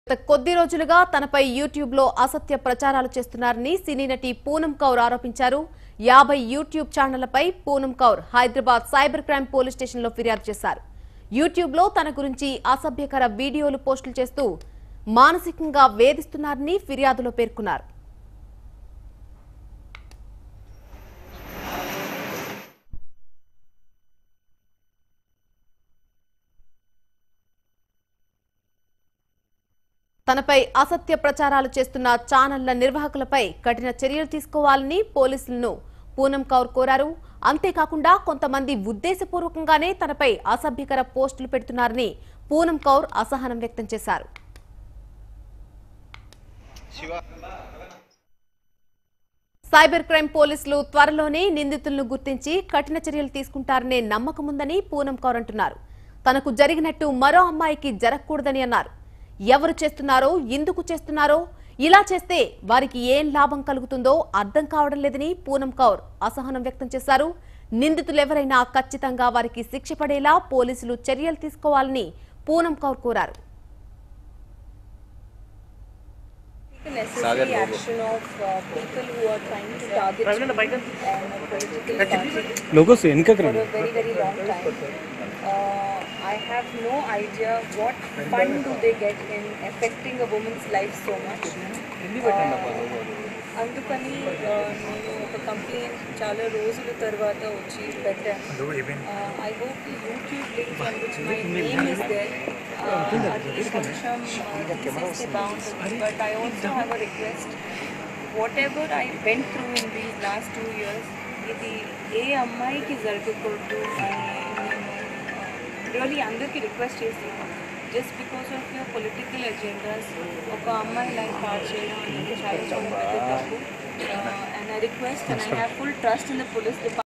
గత కొద్ది రోజులుగా తనపై యూట్యూబ్ లో అసత్య ప్రచారాలు చేస్తున్నారని సినీ నటి పూనం కౌర్ ఆరోపించారు యాభై యూట్యూబ్ ఛానళ్లపై Poonam Kaur Hyderabad cyber crime police స్టేషన్లో ఫిర్యాదు చేశారు యూట్యూబ్ లో తన గురించి అసభ్యకర వీడియోలు పోస్టులు చేస్తూ మానసికంగా వేధిస్తున్నారని ఫిర్యాదులో పేర్కొన్నారు తనపై అసత్య ప్రచారాలు చేస్తున్న ఛానళ్ల నిర్వాహకులపై కఠిన చర్యలు తీసుకోవాలని పోలీసులను పూనం కౌర్ కోరారు అంతేకాకుండా కొంతమంది ఉద్దేశపూర్వకంగానే తనపై అసభ్యకర పోస్టులు పెడుతున్నారని పూనం కౌర్ అసహనం వ్యక్తం చేశారు సైబర్ క్రైమ్ పోలీసులు త్వరలోనే నిందితులను గుర్తించి కఠిన చర్యలు తీసుకుంటారనే నమ్మకముందని పూనం కౌర్ అంటున్నారు తనకు జరిగినట్టు మరో అమ్మాయికి జరగకూడదని అన్నారు ఎవరు చేస్తున్నారో ఎందుకు చేస్తున్నారో ఇలా చేస్తే వారికి ఏం లాభం కలుగుతుందో అర్థం కావడం లేదని పూనం కౌర్ అసహనం వ్యక్తం చేశారు నిందితులెవరైనా ఖచ్చితంగా వారికి శిక్ష పడేలా పోలీసులు చర్యలు తీసుకోవాలని పూనం కౌర్ కోరారు the necessary action of uh, people who are trying to target me and a political party लोगों से इनका for a very very long time. Uh, I have no idea what fun do they get in affecting a woman's life so much. అందుకని uh, నేను ఒక complaint చాలా రోజుల తర్వాత వచ్చి పెట్టాను I hope the YouTube link on which my name is there అది కొంచెం uh, తీసేస్తే బాగుంటుంది but I also have a request whatever I went through in these last two years ఇది ఏ అమ్మాయికి జరగకూడదు అని నేను రియలీ అందరికీ రిక్వెస్ట్ చేస్తున్నాను just because of your political agendas ఒక అమ్మాయి లైఫ్ పాడు చేయడం అనేది చాలా చాలా పెద్ద తప్పు and I request and I have full trust in the police department